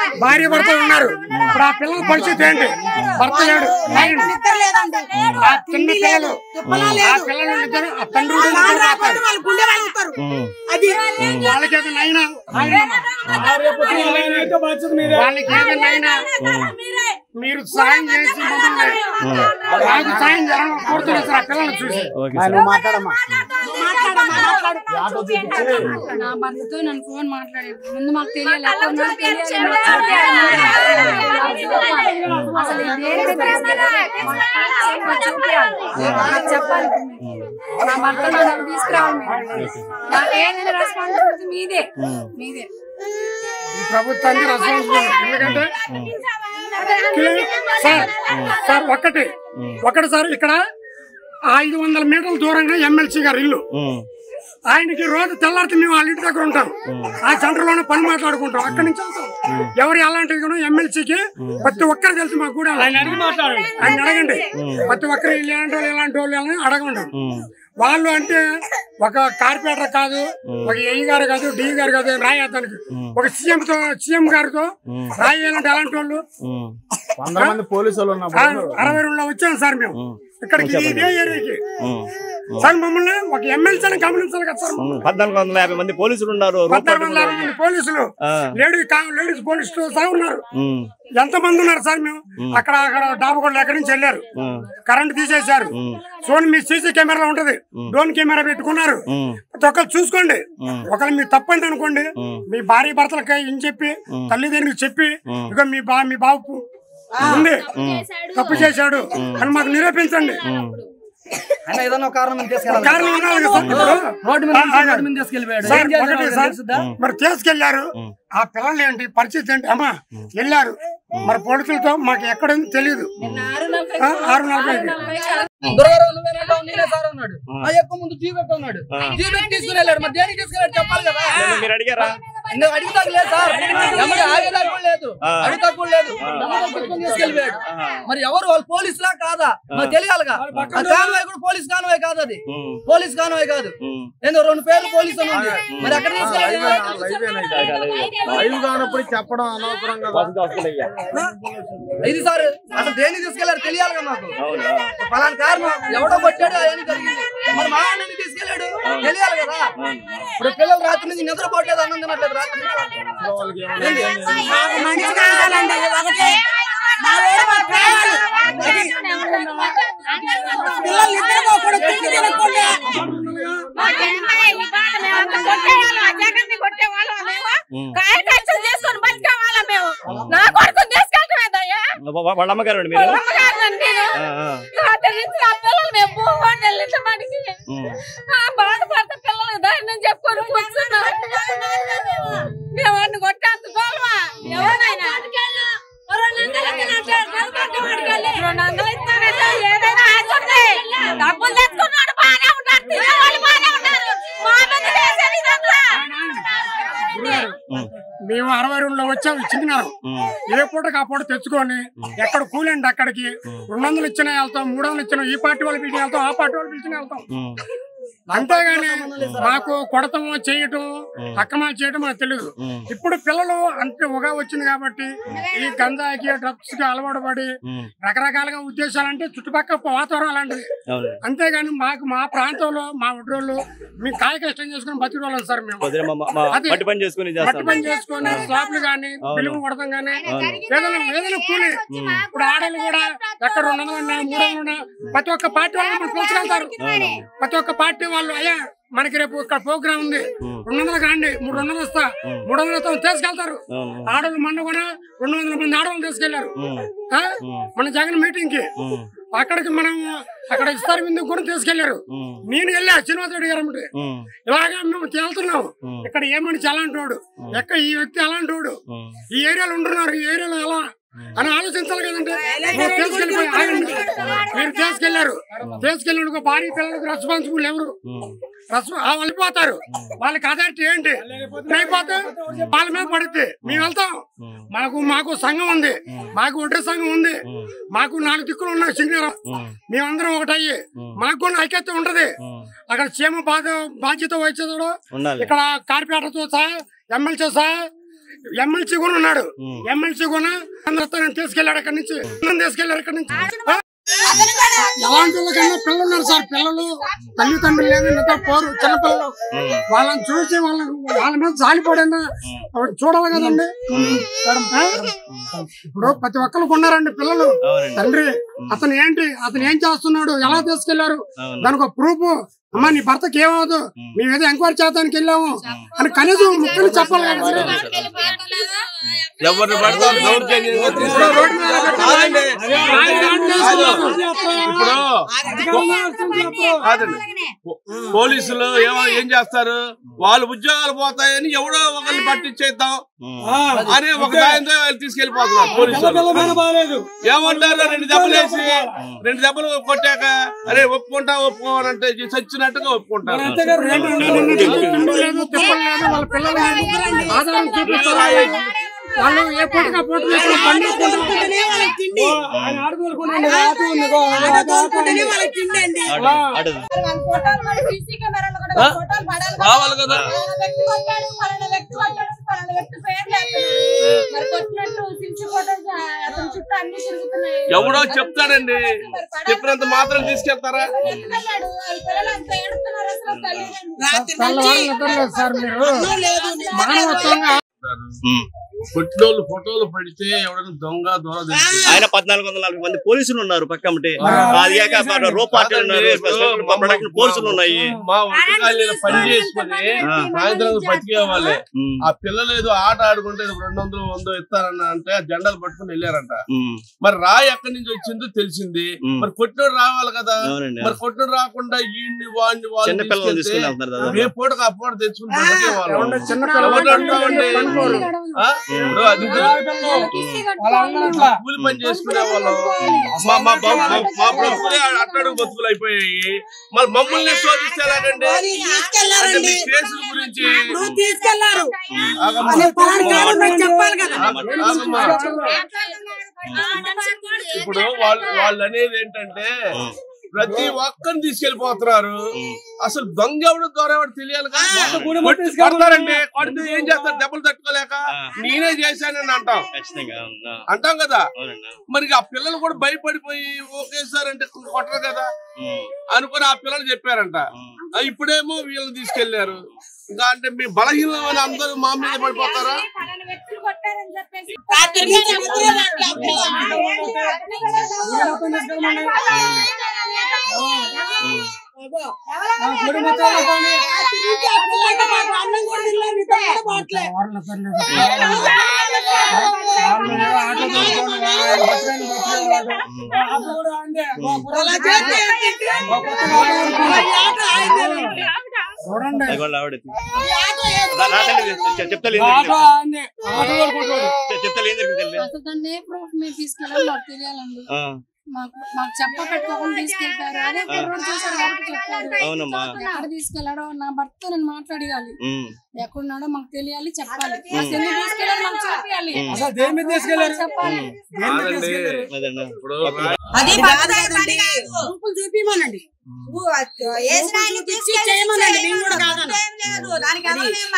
భార్య భర్తలు ఉన్నారు ఇప్పుడు ఆ పిల్లల పరిస్థితి ఏంటి భర్త లేడు ఆయన నిద్ర లేదండి ఆ చిన్న పిల్లలు ఆ పిల్లలు ఇద్దరు ఆ తండ్రి కూడా ఇద్దరు పోతారు. వాళ్ళు గుండె వాళ్ళుతారు అది వాళ్ళకి ఏదైనా అయినా వాళ్ళకి ఏదైనా అయినా మీరు సాయం చేసి మమ్మల్ని నాకు సాయం చేయాలని కోరుతున్నారు సార్ ఆ పిల్లల్ని చూసి ఓకే సార్ మాట్లాడమ్మా మాట్లాడు నా భర్తతో నన్ను ఫోన్ మాట్లాడే ముందు మాకు తెలియాలి ఎక్కడ ఉన్నాడో తెలియాలి. అసలు దేనికి తీసుకెళ్ళాలి? మాకు చూపియాలి. నాకు చెప్పాలి నా భర్త నన్ను తీసుకురావాలి మీరు. నాకు ఏదైనా రెస్పాన్సిబిలిటీ మీదే మీదే ఈ ప్రభుత్వానికి రెస్పాన్సిబుల్ ఎందుకంటే కిలో- సార్ సార్ ఒక్కటి ఒకటి సార్ ఇక్కడ ఐదు వందల మీటర్ల దూరంగా ఎమ్మెల్సీ గారి ఇల్లు ఆయనకి రోజు తెల్లారితే మేము వాళ్ళ ఇంటి దగ్గర ఉంటాం ఆ సెంటర్ లోనే పని మాట్లాడుకుంటాం అక్కడి నుంచి వెళ్తాం ఎవరు ఎలాంటిది కూడా ఎమ్మెల్సీకి ప్రతి ఒక్కరు తెలుసు మాకు కూడా ఆయన అడిగి మాట్లాడండి ఆయన అడగండి ప్రతి ఒక్కరు ఇలాంటి వాళ్ళు ఇలాంటి వాళ్ళు అని అడగండి వాళ్ళు అంటే ఒక కార్పొరేటర్ కాదు ఒక ఏఈ గారు కాదు డి గారు కాదు రాయడానికి ఒక సీఎం తో సీఎం గారితో రాయాలంటే ఎలాంటి వాళ్ళు వంద మంది పోలీసులు ఆ, ఉన్నప్పుడు అరవై రెండులో వచ్చాం సార్ మేము ఇక్కడికి ఇదే ఏరియాకి సార్ మమ్మల్ని ఒక ఎమ్మెల్సీని గమనించాలి కదా సార్ మమ్మల్ని. పద్నాలుగు వందల యాభై మంది పోలీసులు ఉన్నారు పద్నాలుగు వందల యాభై మంది పోలీసులు ఆ. లేడీ కా- లేడీస్ పోలీసులు సహా ఉన్నారు ఉమ్, ఎంత మంది ఉన్నారు సార్ మేము అక్కడ అక్కడ డాబగొండ ఎక్కడి నుంచి వెళ్ళారు ఉమ్, కరెంట్ తీసేశారు సోని మీ సీసీ కెమెరా ఉంటది డ్రోన్ కెమెరా పెట్టుకున్నారు ఉమ్, ప్రతి ఒక్కరు చూసుకోండి ఒకవేళ మీ తప్పండి అనుకోండి మీ భార్య భర్తలకి ఏం చెప్పి తల్లిదండ్రులకు చెప్పి ఇక మీ బా మీ బాబు ఉంది తప్పు చేశాడు అని మాకు నిరూపించండి ఆయన ఏదైనా ఒక కారణం మీద తీసుకెళ్ళాలి కారణం ఉండాలి కదా సార్ ఇప్పుడు రోడ్డు మీద ఆ, నుంచి ఆగండి. రోడ్డు మీద తీసుకెళ్ళిపోయాడు సార్, ఏం చేశాడు ఒకటి వాళ్ళకి సార్, తెలుసుద్దా? మరి తీసుకెళ్లారు ఆ పిల్లలు ఏంటి పరిస్థితి ఏంటి అమ్మా వెళ్ళారు మరి పోలీసులతో మాకు ఎక్కడ తెలియదు ఆరు నలభై ఆ, ఆరు నలభైకి దుర్గారావు నువ్వేనంటావు నేనే సార్ అన్నాడు ఆ ఎక్కువ ముందు టీ పెట్టు అన్నాడు టీ పెట్టి తీసుకుని వెళ్ళాడు మరి దేనికి తీసుకెళ్ళాడు చెప్పాలి కదా మీరు అడిగారా నువ్వు అడిగితే లేదు సార్ ఎమ్మడి ఆగేదాకా కూడా లేదు అడిగితే కూడా లేదు ఎమ్మడే తీసుకొని తీసుకెళ్ళిపోయాడు మరి ఎవరు వాళ్ళు పోలీసులా కాదా మాకు తెలియాలిగా ఆ కాన్వాయ్ కూడా పోలీస్ కాన్వాయ్ కాదు అది ఉమ్, పోలీస్ కాన్వాయ్ కాదు ఉమ్. ఏందో రెండు పేర్లు పోలీస్ అని ఉంది మరి అక్కడ తీసుకెళ్ళాడు లైవ్ కానప్పుడు చెప్పడం అనవసరం కదా వసతి వసతులయ్యా. ఇది సార్ అసలు దేనికి తీసుకెళ్లారు తెలియాలిగా మాకు అవునా? ఫలానా కారణం ఎవడో కొట్టాడు అవన్నీ జరిగింది మరి మా వాడిని తీసుకెళ్ళాడు తెలియాలి కదా ఇప్పుడు పిల్లలు రాత్రి నుంచి నిద్రపోవట్లేదు అన్నం తినట్లేదు రాత్రి నుంచి. ఏంది? మాకు మంచి కావాలండి ఒకటే మా ఊరు మాకు కావాలి పిల్లలు నిద్రపోకూడదు తిండి తినకుండా నా కొడుకు తీసుకెళ్తామేదయ్యా వా- వా- వాళ్ళ అమ్మగారు అండి మీరు నేను ఆ, ఆ. రాత్రి నుంచి నా పిల్లలు మేము భూమి వెళ్ళించడానికి ఉమ్. ఆ బాధపడితే పిల్లలు ధైర్యం చెప్పుకొని కూర్చున్నాం మేము అన్ని కొట్టేంత తోలవా ఎవరైనా రెండు వందలు ఇస్తానంటే ఏదైనా ఆశుంది డబ్బులు తెచ్చుకున్నాడు బాగానే ఉంటారు తినేవాళ్ళు బాగానే ఉంటారు మా మీద చేసేది ఇదంతా. మేము అరవై రెండులో వచ్చాం ఇచ్చినారు ఏ పూటకి ఆ పూట తెచ్చుకొని ఎక్కడ కూలండి అక్కడికి రెండు వందలు ఇచ్చిన వెళ్తాం మూడు వందలు ఇచ్చిన ఈ పార్టీ వాళ్ళు పిలిచిన వెళ్తాం ఆ పార్టీ వాళ్ళు పిలిచిన వెళ్తాం ఉమ్. అంతేగాని మాకు కొడతం చేయటం అక్రమాలు చేయటం మాకు తెలియదు ఇప్పుడు పిల్లలు అంటే ఉగా వచ్చింది కాబట్టి ఈ గంజాయికి డ్రగ్స్ కి అలవాటు పడి ఉమ్. రకరకాలుగా ఉద్దేశాలంటే చుట్టుపక్కల వాతావరణం అలాంటిది అవును అంతేగాని మాకు మా ప్రాంతంలో మా ఒడ్రోళ్ళు మేము కాయ కష్టం చేసుకుని బతికి వాళ్ళం సార్ మేము వదిలే మా- మా- అది- మట్టి పని చేసుకుని మట్టి చేస్తాం పని చేసుకొని స్లాబ్లు గానీ బిల్లులు కొడతాం గానీ ఏదైనా ఏదైనా కూలి ఇప్పుడు ఆడలు కూడా ఎక్కడ రెండు వందలు ఉన్నా మూడు వందలు ఉన్నా ప్రతి ఒక్క పార్టీ వాళ్ళు మనం పిలుచుకెళ్తారు ప్రతి ఒక్క పార్టీ వాళ్ళు అయ్యా మనకి రేపు ఇక్కడ ప్రోగ్రామ్ ఉంది రెండు వందలకు రండి మూడు రెండు వందలు ఇస్తా మూడు వందలు ఇస్తాం తీసుకెళ్తారు అవును. ఆడలు మొన్న కూడా రెండు వందల మంది ఆడవాళ్ళు తీసుకెళ్లారు ఉమ్. ఆ? మన జగన్ మీటింగ్ కి ఉమ్. అక్కడికి మనం అక్కడ ఇస్తారు ముందు కూడా తీసుకెళ్లారు ఉమ్. నేను వెళ్ళా శ్రీనివాస రెడ్డి గారు అమ్మటి ఉమ్. ఇలాగా మేము తేలుతున్నాం ఇక్కడ ఏ మనిషి అలాంటి వాడు ఎక్కడ ఈ వ్యక్తి అలాంటి వాడు ఉమ్. ఈ ఏరియాలో ఉంటున్నారు ఈ ఏరియాలో ఎలా అని ఆలోచించాలి కదండి మీరు తీసుకెళ్ళిపోయి ఆగండి మీరు తీసుకెళ్లారు తీసుకెళ్ళిన భారీ పిల్లలకు రెస్పాన్సిబుల్ ఎవరు రెస్పా- ఆ వాళ్ళు వెళ్ళిపోతారు వాళ్ళకి అథారిటీ ఏంటి అయిపోతే వాళ్ళ మీద పడుద్ది మేము వెళ్తాం మాకు మాకు సంఘం ఉంది మాకు ఒడ్ర సంఘం ఉంది మాకు నాలుగు దిక్కులు ఉన్నాయి సింగరం మేమందరం ఒకటయ్యి మాకు కూడా ఐక్యత ఉంటది అక్కడ క్షేమ బాధ బాధ్యత వహించడు ఉండాలి ఇక్కడ కార్పొరేటర్తో సహా ఎమ్మెల్సీ సహా ఎమ్మెల్సీ కూడా ఉన్నాడు ఎమ్మెల్సీ కూడా అందరితో తీసుకెళ్ళాడు అక్కడి నుంచి నన్ను తీసుకెళ్ళాడు అక్కడి నుంచి ఆ? ఎలాంటి వాళ్ళకన్నా పిల్లలు ఉన్నారు సార్ పిల్లలు తల్లిదండ్రులు లేదు నిద్ర పోరు చిన్నపిల్లలు వాళ్ళని చూసి వాళ్ళ వాళ్ళ మీద జాలిపడైనా చూడాలి కదండి ఆ? ఇప్పుడు ప్రతి ఒక్కరికి ఉన్నారండి పిల్లలు అవునండి తండ్రి అతను ఏంటి అతను ఏం చేస్తున్నాడు ఎలా తీసుకెళ్లారు అవును దానికి ఒక ప్రూఫ్ అమ్మా నీ భర్తకి ఏమవదు మేము ఏదో ఎంక్వైరీ చేద్దానికి వెళ్ళాము అని కనీసం ముక్కలు చెప్పాలి కదండి ఎవరిని పడతారు దౌర్జన్యంగా తీసుకెళ్ళి రోడ్డు మీద పెట్టి కాదండి. ఆయన ఏం చేస్తున్నారు? ఇప్పుడు కాదండి పో- పోలీసులు ఏమో ఏం చేస్తారు వాళ్ళ ఉద్యోగాలు పోతాయని ఎవడో ఒకరిని పట్టించేద్దాం అనే ఒక దాయంతో వాళ్ళు తీసుకెళ్లిపోతున్నారు పోలీసులు ఏమంటారు రెండు దెబ్బలు వేసి రెండు దెబ్బలు కొట్టాక అరే ఒప్పుకుంటా ఒప్పుకోవాలంటే చచ్చినట్టుగా ఒప్పుకుంటారు తిండి లేదు తిప్పలు లేదు వాళ్ళ పిల్లలు లేదు. ఆధారం చూపించాలి వాళ్ళు ఏ పూటగా పూట వేసిన బండి ఎత్తుకుంటారు. అడు రావాలి కదా ఎవడో చెప్తాడండి చెప్పినంత మాత్రం తీసుకెళ్తారా తెల్లవారు నిద్ర లేదు సార్ మీరు మానవత్వంగా కొట్టినోళ్ళు ఫోటోలు పడితే ఎవడైనా దొంగ దొర తెలుస్తుంది. ఆయన పద్నాలుగు వందల నలభై మంది పోలీసులు ఉన్నారు పక్కమటి అది కాక రో పార్టీలు ఉన్నారు స్పెషల్ ప్రొడక్షన్ పోలీసులు ఉన్నాయి మా వంటకాలు పని చేసుకుని ఆ. సాయంత్రం బతికే వాళ్ళే ఉమ్, ఆ పిల్లలు ఏదో ఆట ఆడుకుంటే ఏదో రెండు వందలు వందో ఇస్తారన్న అంటే ఆ జెండాలు పట్టుకుని వెళ్ళారంట ఉమ్, మరి రాయి ఎక్కడి నుంచి వచ్చిందో తెలిసింది ఉమ్. మరి కొట్టినోడు రావాలి కదా అవునండి మరి కొట్టినోడు రాకుండా ఈయన్ని వాడిని చిన్న పిల్లలు వాళ్ళు తీసుకుని వెళ్తున్నారు దాదాపు. ఏ పూటకు ఆ పూట తెచ్చుకుని బతికే వాళ్ళు. ఏమంటే చిన్న ఎవరు అంటామండి? పిల్లలు ఆ? ఇప్పుడు అది కూలి పని చేసుకునే వాళ్ళు మా మా బ- మా- మా బ్రతుకులే అట్టడుగు బతుకులు అయిపోయాయి మరి మమ్మల్ని శోధిస్తే ఎలాగండి అంటే మీ కేసుల గురించి నువ్వు తీసుకెళ్లారు ఆగమ్మా. అదే పలానా కాదు నాకు చెప్పాలి కదా ఆగమ్మా. ఇప్పుడు వాళ్ళు వాళ్ళు అనేది ఏంటంటే ప్రతి ఒక్కరిని తీసుకెళ్లిపోతున్నారు అసలు దొంగ ఎవడు దొర ఎవడు తెలియాలి కదా కొట్టి- కొడతారండి కొడితే ఏం చేస్తారు దెబ్బలు తట్టుకోలేక నేనే చేశానని అంటాం ఖచ్చితంగా అవును. అంటాం కదా అవునండి మరి ఆ పిల్లలు కూడా భయపడిపోయి ఒకేసారి అంటే కొట్టరు కదా ఉమ్, అనుకుని ఆ పిల్లలు చెప్పారంట ఆ, ఇప్పుడేమో వీళ్ళని తీసుకెళ్లారు ఇంకా అంటే మీ బలహీనమైన అందరూ మా మీద పడిపోతారా రాత్రి నుంచి నిద్ర రావట్లేదు. రాత్రి నుంచి ఆ పిల్లలకి మాకు అన్నం కూడా తినలేదు, నిద్ర కూడా పోవట్లే. ఎవరు నిద్ర లేదు. వాళ్ళు ఏదో ఆటో తోలుకొని వాళ్ళు బతకని బతకని వాళ్ళు. అలా చేస్తే ఏంటి? ఈ ఆట ఆడింది. చూడండి అది కూడా ఆవిడ ఈ ఆట వేసుకొని రా- రాతండి చె- చెప్తాను ఏం జరిగింది చె- చెప్తాను ఏం జరిగింది తల్లి అసలు దాన్ని ఏ ప్రూఫ్ మీరు తీసుకెళ్ళాలి మాకు తెలియాలండి ఆ, మాకు మాకు చెప్ప పెట్టుకోకుండా తీసుకెళ్తారు అదే కుర్రోడు చూసాడు కాబట్టి చెప్పాడు అవునమ్మా ఎక్కడ తీసుకెళ్ళాడో నా భర్త నేను మాట్లాడగాలి ఉమ్, ఎక్కడున్నాడో మాకు తెలియాలి చెప్పాలి అసలు ఎందుకు తీసుకెళ్ళారు మాకు చెప్పాలి అసలు దేని మీద తీసుకెళ్లారు చెప్పాలి కాదండి అదన్నా ఇప్పుడు అది బాధ కదండి. గుంపులు చూపిమనండి నువ్వు వేసిన ఆయన తెచ్చి చేయమనండి మేము కూడా కాదనం. అది